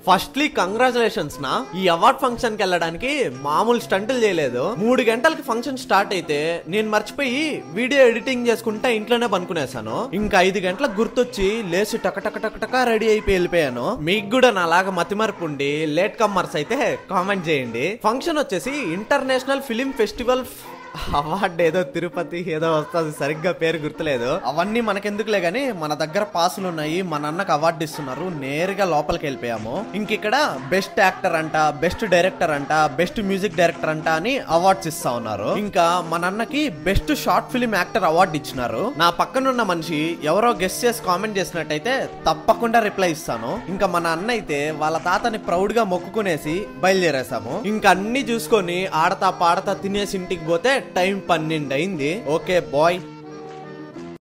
firstly congratulations నా ఈ award function కి వెళ్ళడానికి మామూలు స్టంటులు చేయలేదు మూడు గంటలకి ఫంక్షన్ స్టార్ట్ అయితే నేను మర్చిపోయి వీడియో ఎడిటింగ్ చేసుకుంటా ఇంట్లోనే పనుకునేసాను ఇంకా ఐదు గంటలకు గుర్తొచ్చి లేచి టక టక టక టక రెడీ అయిపోయి వెళ్ళిపోయాను మీకు కూడా నాలాగా మతిమరుపు ఉండి లేట్ కమ్మర్స్ అయితే కామెంట్ చేయండి ఫంక్షన్ వచ్చేసి ఇంటర్నేషనల్ ఫిలిం ఫెస్టివల్ అవార్డు ఏదో తిరుపతి ఏదో వస్తుంది సరిగ్గా పేరు గుర్తులేదు అవన్నీ మనకెందుకులే గానీ మన దగ్గర పాసులు ఉన్నాయి మన అన్నకు అవార్డు ఇస్తున్నారు నేరుగా లోపలికి వెళ్ళిపోయాము ఇంక ఇక్కడ బెస్ట్ యాక్టర్ అంట బెస్ట్ డైరెక్టర్ అంట బెస్ట్ మ్యూజిక్ డైరెక్టర్ అంట అని అవార్డ్స్ ఇస్తా ఉన్నారు ఇంకా మన అన్నకి best short film actor award ఇచ్చినారు నా పక్కనున్న మనిషి ఎవరో గెస్ట్ చేసి కామెంట్ చేసినట్టయితే తప్పకుండా రిప్లై ఇస్తాను ఇంకా మన అన్న అయితే వాళ్ళ తాతని ప్రౌడ్ గా మొక్కుకునేసి బయలుదేరేసాము ఇంకా అన్ని చూసుకొని ఆడతా పాడతా తినేసి ఇంటికి పోతే టైం పన్నెండు అయింది ఓకే బాయ్